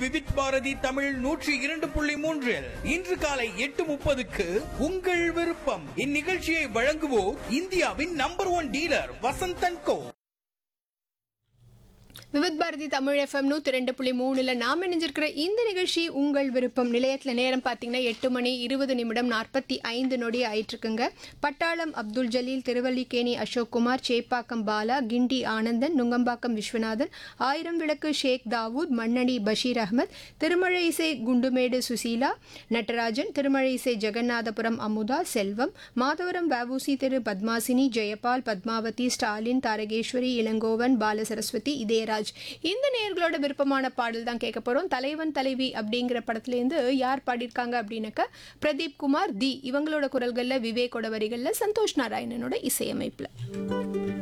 விவித் பாரதி தமிழ் நூற்றி இரண்டு புள்ளி மூன்றில் இன்று காலை எட்டு முப்பதுக்கு உங்கள் விருப்பம் இந்நிகழ்ச்சியை வழங்குவோர் இந்தியாவின் number one dealer Vasanthan co Vividh Bharati Tamil FM நூற்றி ரெண்டு புள்ளி மூணுல நாம் இணைஞ்சிருக்கிற இந்த நிகழ்ச்சி உங்கள் விருப்பம் நிலையத்தில் நேரம் பார்த்தீங்கன்னா எட்டு மணி இருபது நிமிடம் நாற்பத்தி ஐந்து நொடி ஆயிட்டுருக்குங்க பட்டாளம் அப்துல் ஜலீல் திருவல்லிக்கேணி அசோக் குமார் சேப்பாக்கம் பாலா கிண்டி ஆனந்தன் நுங்கம்பாக்கம் விஸ்வநாதன் ஆயிரம் விளக்கு ஷேக் தாவூத் மண்ணடி பஷீர் அகமத் திருமழை இசை குண்டுமேடு சுசீலா நடராஜன் திருமழை இசை ஜெகநாதபுரம் அமுதா செல்வம் மாதவரம் வவுசி திரு பத்மாசினி ஜெயபால் பத்மாவதி ஸ்டாலின் தாரகேஸ்வரி இளங்கோவன் பாலசரஸ்வதி இதயராஜ் இந்த நேர்களோட விருப்பமான பாடல் தான் கேட்க போறோம் தலைவன் தலைவி அப்படிங்கிற படத்துலேருந்து யார் பாடியிருக்காங்க அப்படின்னாக்கா பிரதீப் குமார் தி இவங்களோட குரல்களில் விவேக்கோட வரிகளில் சந்தோஷ் நாராயணனோட இசையமைப்பில்